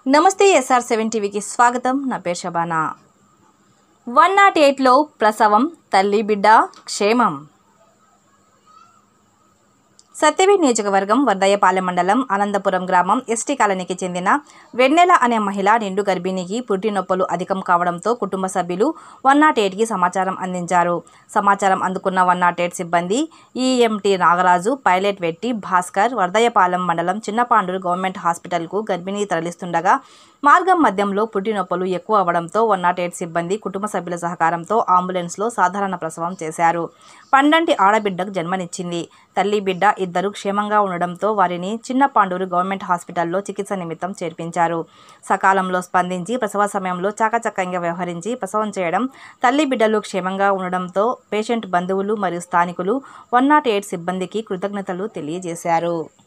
నమస్తే SR seven టీవీకి స్వాగతం నా పేరు శబానా వన్ నాట్ ఎయిట్లో ప్రసవం తల్లి బిడ్డ క్షేమం సత్యవేడ్ నియోజకవర్గం వర్దయ్యపాలెం మండలం అనంతపురం గ్రామం ఎస్టీ కాలనీకి చెందిన వెన్నెల అనే మహిళ నిండు గర్భిణికి పుట్టి నొప్పులు అధికం కావడంతో కుటుంబ సభ్యులు వన్ నాట్ ఎయిట్కి సమాచారం అందించారు సమాచారం అందుకున్న వన్ నాట్ ఎయిట్ సిబ్బంది ఈఎంటీ నాగరాజు పైలట్ వెట్టి భాస్కర్ వర్దయ్యపాలెం మండలం చిన్నపాండూరు గవర్నమెంట్ హాస్పిటల్కు గర్భిణి తరలిస్తుండగా మార్గం మధ్యంలో పుట్టి నొప్పులు ఎక్కువ అవడంతో వన్ నాట్ ఎయిట్ సిబ్బంది కుటుంబ సభ్యుల సహకారంతో అంబులెన్స్లో సాధారణ ప్రసవం చేశారు పండంటి ఆడబిడ్డకు జన్మనిచ్చింది తల్లి బిడ్డ ఇద్దరు క్షేమంగా ఉండడంతో వారిని చిన్న పాండూరు గవర్నమెంట్ హాస్పిటల్లో చికిత్స నిమిత్తం చేర్పించారు సకాలంలో స్పందించి ప్రసవ సమయంలో చాకచక్యంగా వ్యవహరించి ప్రసవం చేయడం తల్లి బిడ్డలు క్షేమంగా ఉండడంతో పేషెంట్ బంధువులు మరియు స్థానికులు వన్ నాట్ ఎయిట్ సిబ్బందికి కృతజ్ఞతలు తెలియజేశారు